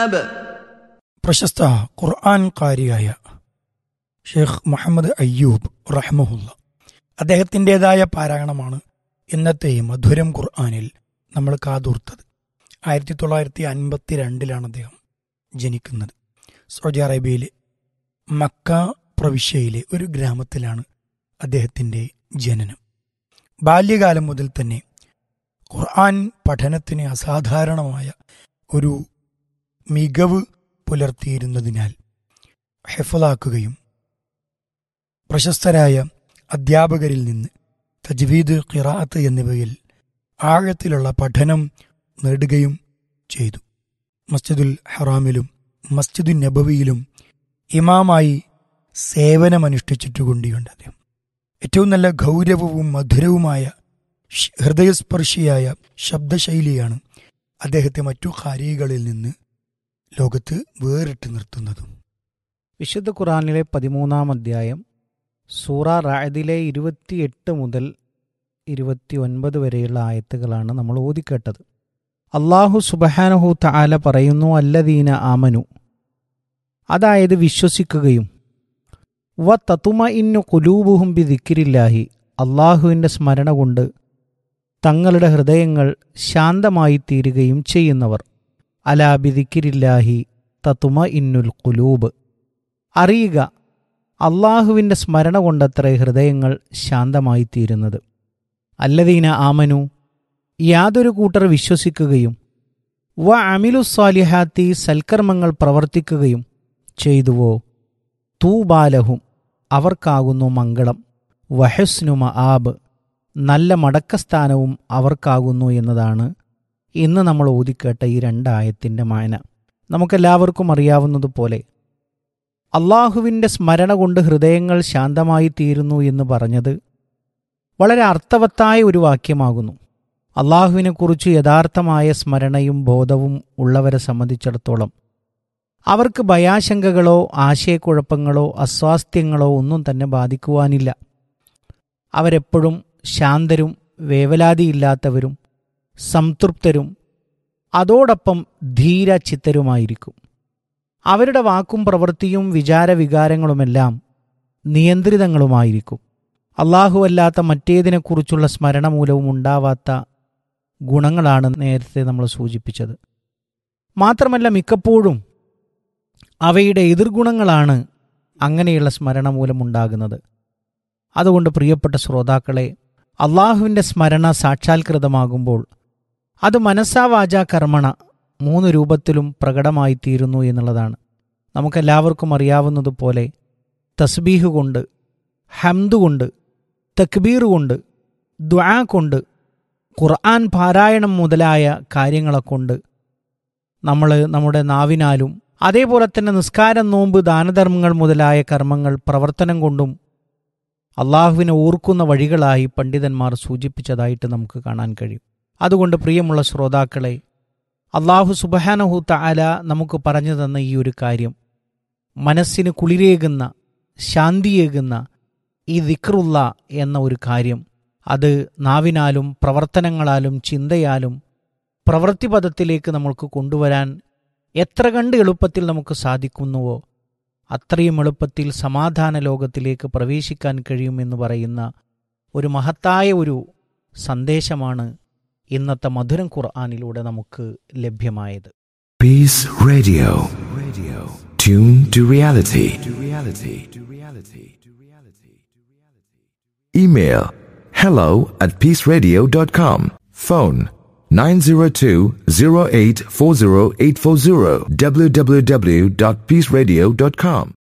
الألباب പ്രശസ്ത ഖുർആൻ കാരിയായ ഷെയ്ഖ് മുഹമ്മദ് അയ്യൂബ് റഹ്മുല്ല അദ്ദേഹത്തിൻ്റെതായ പാരായണമാണ് ഇന്നത്തെ ഈ മധുരം ഖുർആനിൽ നമ്മൾ കാതൂർത്തത് ആയിരത്തി തൊള്ളായിരത്തി അൻപത്തി രണ്ടിലാണ് അദ്ദേഹം ജനിക്കുന്നത് സൗദി അറേബ്യയിലെ മക്ക പ്രവിശ്യയിലെ ഒരു ഗ്രാമത്തിലാണ് അദ്ദേഹത്തിൻ്റെ ജനനം ബാല്യകാലം മുതൽ തന്നെ ഖുർആൻ പഠനത്തിന് അസാധാരണമായ ഒരു മികവ് പുലർത്തിയിരുന്നതിനാൽ ഹെഫലാക്കുകയും പ്രശസ്തരായ അധ്യാപകരിൽ നിന്ന് തജ്വീദ് ഖിറാത്ത് എന്നിവയിൽ ആഴത്തിലുള്ള പഠനം നേടുകയും ചെയ്തു മസ്ജിദുൽ ഹറാമിലും മസ്ജിദുൽ നബവിയിലും ഇമാമായി സേവനമനുഷ്ഠിച്ചിട്ടുകൊണ്ടിയുണ്ട് അദ്ദേഹം ഏറ്റവും നല്ല ഗൗരവവും മധുരവുമായ ഷ്- ഹൃദയസ്പർശിയായ ശബ്ദശൈലിയാണ് അദ്ദേഹത്തെ മറ്റു ഖാരികളിൽ നിന്ന് ലോകത്ത് വേറിട്ട് നിർത്തുന്നതും വിശുദ്ധ ഖുറാനിലെ പതിമൂന്നാം അധ്യായം സൂറ റായദിലെ ഇരുപത്തിയെട്ട് മുതൽ ഇരുപത്തി ഒൻപത് വരെയുള്ള ആയത്തുകളാണ് നമ്മൾ ഓതിക്കേട്ടത് അള്ളാഹു സുബഹാനഹു തആല പറയുന്നു അല്ലദീന ആമനു അതായത് വിശ്വസിക്കുകയും വ തത്തുമ ഇന്നു കുലൂബുഹും ബി ദിക്കിരില്ലാഹി അള്ളാഹുവിൻ്റെ സ്മരണ കൊണ്ട് തങ്ങളുടെ ഹൃദയങ്ങൾ ശാന്തമായി തീരുകയും ചെയ്യുന്നവർ അലാ ബി ദിക്കിരില്ലാഹി തത്തുമ ഇന്നുൽ കുലൂബ് അറിയുക അള്ളാഹുവിൻ്റെ സ്മരണ കൊണ്ടത്രേ ഹൃദയങ്ങൾ ശാന്തമായി തീരുന്നത് അല്ലദീന ആമനു യാതൊരു കൂട്ടർ വിശ്വസിക്കുകയും വ അമിലു സ്വാലിഹാത്തി സൽക്കർമ്മങ്ങൾ പ്രവർത്തിക്കുകയും ചെയ്തുവോ തൂബാലഹും അവർക്കാകുന്നു മംഗളം വഹസ്നുമ ആബ് നല്ല മടക്കസ്ഥാനവും അവർക്കാകുന്നു എന്നതാണ് ഇന്ന് നമ്മൾ ഓതിക്കേട്ട ഈ രണ്ടായത്തിൻ്റെ മായന നമുക്കെല്ലാവർക്കും അറിയാവുന്നതുപോലെ അള്ളാഹുവിൻ്റെ സ്മരണ കൊണ്ട് ഹൃദയങ്ങൾ ശാന്തമായി തീരുന്നു എന്ന് പറഞ്ഞത് വളരെ അർത്ഥവത്തായ ഒരു വാക്യമാകുന്നു അള്ളാഹുവിനെക്കുറിച്ച് യഥാർത്ഥമായ സ്മരണയും ബോധവും ഉള്ളവരെ സംബന്ധിച്ചിടത്തോളം അവർക്ക് ഭയാശങ്കകളോ ആശയക്കുഴപ്പങ്ങളോ അസ്വാസ്ഥ്യങ്ങളോ ഒന്നും തന്നെ ബാധിക്കുവാനില്ല അവരെപ്പോഴും ശാന്തരും വേവലാതിയില്ലാത്തവരും സംതൃപ്തരും അതോടൊപ്പം ധീരചിത്തരുമായിരിക്കും അവരുടെ വാക്കും പ്രവൃത്തിയും വിചാരവികാരങ്ങളുമെല്ലാം നിയന്ത്രിതങ്ങളുമായിരിക്കും അല്ലാഹുവല്ലാത്ത മറ്റേതിനെക്കുറിച്ചുള്ള സ്മരണ മൂലവും ഉണ്ടാവാത്ത ഗുണങ്ങളാണ് നേരത്തെ നമ്മൾ സൂചിപ്പിച്ചത് മാത്രമല്ല മിക്കപ്പോഴും അവയുടെ എതിർഗുണങ്ങളാണ് അങ്ങനെയുള്ള സ്മരണ മൂലമുണ്ടാകുന്നത് അതുകൊണ്ട് പ്രിയപ്പെട്ട ശ്രോതാക്കളെ അള്ളാഹുവിൻ്റെ സ്മരണ സാക്ഷാത്കൃതമാകുമ്പോൾ അത് മനസ്സാ വാചാ കർമ്മണ മൂന്ന് രൂപത്തിലും പ്രകടമായി തീരുന്നു എന്നുള്ളതാണ് നമുക്കെല്ലാവർക്കും അറിയാവുന്നതുപോലെ തസ്ബീഹ് കൊണ്ട് ഹംദ് കൊണ്ട് തക്ബീർ കൊണ്ട് ദ്വാ കൊണ്ട് ഖുർആൻ പാരായണം മുതലായ കാര്യങ്ങളെ കൊണ്ട് നമ്മൾ നമ്മുടെ നാവിനാലും അതേപോലെ തന്നെ നിസ്കാരം നോമ്പ് ദാനധർമ്മങ്ങൾ മുതലായ കർമ്മങ്ങൾ പ്രവർത്തനം കൊണ്ടും അള്ളാഹുവിനെ ഓർക്കുന്ന വഴികളായി പണ്ഡിതന്മാർ സൂചിപ്പിച്ചതായിട്ട് നമുക്ക് കാണാൻ കഴിയും അതുകൊണ്ട് പ്രിയമുള്ള ശ്രോതാക്കളെ അള്ളാഹു സുബഹാനഹു തആല നമുക്ക് പറഞ്ഞു തന്ന ഈ ഒരു കാര്യം മനസ്സിന് കുളിരേകുന്ന ശാന്തിയേകുന്ന ഈ ദിക്റുള്ള എന്ന ഒരു കാര്യം അത് നാവിനാലും പ്രവർത്തനങ്ങളാലും ചിന്തയാലും പ്രവൃത്തിപഥത്തിലേക്ക് നമ്മൾക്ക് കൊണ്ടുവരാൻ എത്ര കണ്ട് എളുപ്പത്തിൽ നമുക്ക് സാധിക്കുന്നുവോ അത്രയും എളുപ്പത്തിൽ സമാധാന ലോകത്തിലേക്ക് പ്രവേശിക്കാൻ കഴിയുമെന്ന് പറയുന്ന ഒരു മഹത്തായ ഒരു സന്ദേശമാണ് ഇന്നത്തെ മധുരം ഖുർആാനിലൂടെ നമുക്ക് ലഭ്യമായത് Peace Radio. Radio. Tune to reality. To reality. To reality. To reality. Email hello at peaceradio.com. Phone 902-0840840 www.peaceradio.com.